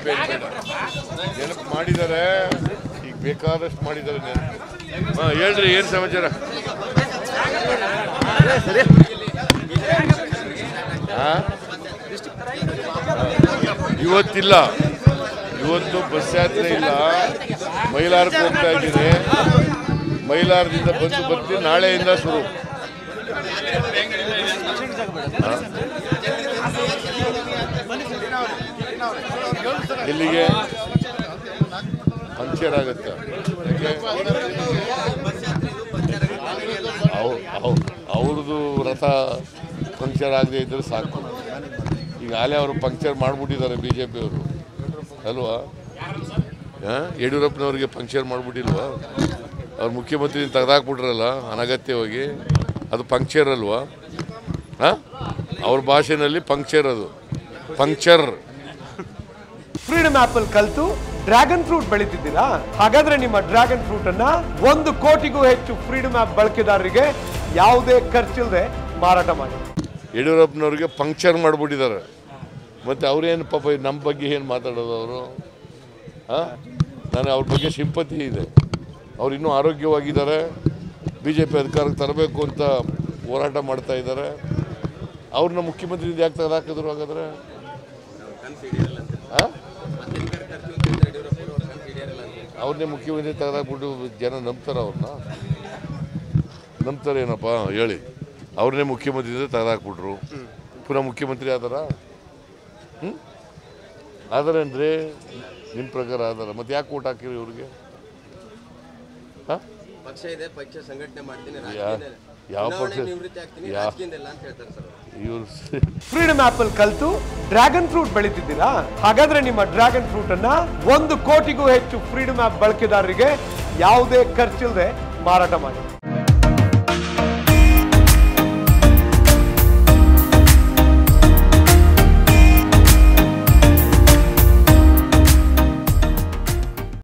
ನೆನಪೇ ಬೇಡ ನೆನಪು ಮಾಡಿದ್ದಾರೆ ಈಗ ಬೇಕಾದಷ್ಟು ಮಾಡಿದ್ದಾರೆ ನೆನಪು ಹಾಂ ಹೇಳ್ರಿ ಏನು ಸಮಾಚಾರ ಆ? ಇವತ್ತಿಲ್ಲ ಇವತ್ತು ಬಸ್ ಯಾತ್ರೆ ಇಲ್ಲ ಮೈಲಾರಕ್ಕೆ ಹೋಗ್ತಾ ಇದ್ದೀನಿ ಮೈಲಾರದಿಂದ ಬಂದು ಬರ್ತೀನಿ ನಾಳೆಯಿಂದ ಶುರು ಆ? ಎಲ್ಲಿಗೆ ಪಂಕ್ಚರ್ ಆಗುತ್ತೆ ಯಾಕೆ ಅವ್- ಅವ್- ಅವ್ರದ್ದು ರಥ ಪಂಕ್ಚರ್ ಆಗದೆ ಇದ್ರೆ ಸಾಕು ಈಗ ಆಲೇ ಅವರು ಪಂಕ್ಚರ್ ಮಾಡಿಬಿಟ್ಟಿದ್ದಾರೆ ಬಿ ಜೆ ಪಿಯವರು ಅಲ್ವಾ ಆ? ಯಡಿಯೂರಪ್ಪನವ್ರಿಗೆ ಪಂಕ್ಚರ್ ಮಾಡಿಬಿಟ್ಟಿಲ್ವಾ ಅವ್ರು ಮುಖ್ಯಮಂತ್ರಿ ತೆಗೆದಾಕ್ಬಿಟ್ರಲ್ಲ ಅನಗತ್ಯವಾಗಿ ಅದು ಪಂಕ್ಚರ್ ಅಲ್ವಾ ಹಾಂ ಅವ್ರ ಭಾಷೆನಲ್ಲಿ ಪಂಕ್ಚರ್ ಅದು ಪಂಕ್ಚರ್ ಫ್ರೀಡಮ್ ಆಪ್ ಅಲ್ಲಿ ಕಲ್ತು ಡ್ರ್ಯಾಗನ್ ಫ್ರೂಟ್ ಬೆಳೀತಿದ್ದೀರಾ ಹಾಗಾದ್ರೆ ನಿಮ್ಮ ಡ್ರ್ಯಾಗನ್ ಫ್ರೂಟ್ ಅನ್ನ ಒಂದು ಕೋಟಿಗೂ ಹೆಚ್ಚು ಫ್ರೀಡಮ್ ಆಪ್ ಬಳಕೆದಾರರಿಗೆ ಯಾವುದೇ ಖರ್ಚಿಲ್ಲದೆ ಮಾರಾಟ ಮಾಡಿ ಯಡಿಯೂರಪ್ಪನವ್ರಿಗೆ ಪಂಕ್ಚರ್ ಮಾಡಿಬಿಟ್ಟಿದ್ದಾರೆ ಮತ್ತು ಅವ್ರೇನು ಪಾಪ ನಮ್ಮ ಬಗ್ಗೆ ಏನು ಮಾತಾಡೋದು ಅವರು ಹಾಂ ನಾನು ಅವ್ರ ಬಗ್ಗೆ ಸಿಂಪತಿ ಇದೆ ಅವ್ರು ಇನ್ನೂ ಆರೋಗ್ಯವಾಗಿದ್ದಾರೆ ಬಿ ಜೆ ಪಿ ಅಧಿಕಾರಕ್ಕೆ ತರಬೇಕು ಅಂತ ಹೋರಾಟ ಮಾಡ್ತಾ ಇದ್ದಾರೆ ಅವ್ರನ್ನ ಮುಖ್ಯಮಂತ್ರಿಯಿಂದ ಯಾಕೆ ತೆಗೆದಾಕಿದ್ರು ಹಾಗಾದ್ರೆ ಹಾಂ ಅವ್ರನ್ನೇ ಮುಖ್ಯಮಂತ್ರಿ ತೆಗೆದಾಕ್ಬಿಟ್ಟು ಜನ ನಂಬ್ತಾರ ಅವ್ರನ್ನ ನಂಬ್ತಾರೆ ಏನಪ್ಪ ಹೇಳಿ ಅವ್ರನ್ನೇ ಮುಖ್ಯಮಂತ್ರಿ ತೆಗೆದಾಕ್ಬಿಟ್ರು ಪುನಃ ಮುಖ್ಯಮಂತ್ರಿ ಆದಾರ ಹ್ಞೂ ಆದರೇನ್ರಿ ನಿಮ್ಮ ಪ್ರಕಾರ ಆದಾರ ಮತ್ತೆ ಯಾಕೆ ಓಟ್ ಹಾಕಿರಿ ಇವ್ರಿಗೆ ಹಾಂ ಪಕ್ಷ ಇದೆ ಪಕ್ಷ ಸಂಘಟನೆ ಮಾಡ್ತೀನಿ ಯಾ- ಯಾವ ಚುನಾವಣೆ ಪಕ್ಷ ನಿವೃತ್ತಿ ಆಗ್ತೀನಿ ಯಾ- ರಾಜಕೀಯದಲ್ಲ ಅಂತ ಹೇಳ್ತಾರೆ ಸರ್ ಇವ್ರು ಫ್ರೀಡಮ್ ಆಪ್ ಅಲ್ಲಿ ಕಲ್ತು ಡ್ರ್ಯಾಗನ್ ಫ್ರೂಟ್ ಬೆಳೀತಿದ್ದೀರಾ ಹಾಗಾದ್ರೆ ನಿಮ್ಮ ಡ್ರ್ಯಾಗನ್ ಫ್ರೂಟ್ ಅನ್ನ ಒಂದು ಕೋಟಿಗೂ ಹೆಚ್ಚು ಫ್ರೀಡಮ್ ಆಪ್ ಬಳಕೆದಾರರಿಗೆ ಯಾವುದೇ ಖರ್ಚಿಲ್ಲದೆ ಮಾರಾಟ ಮಾಡಿ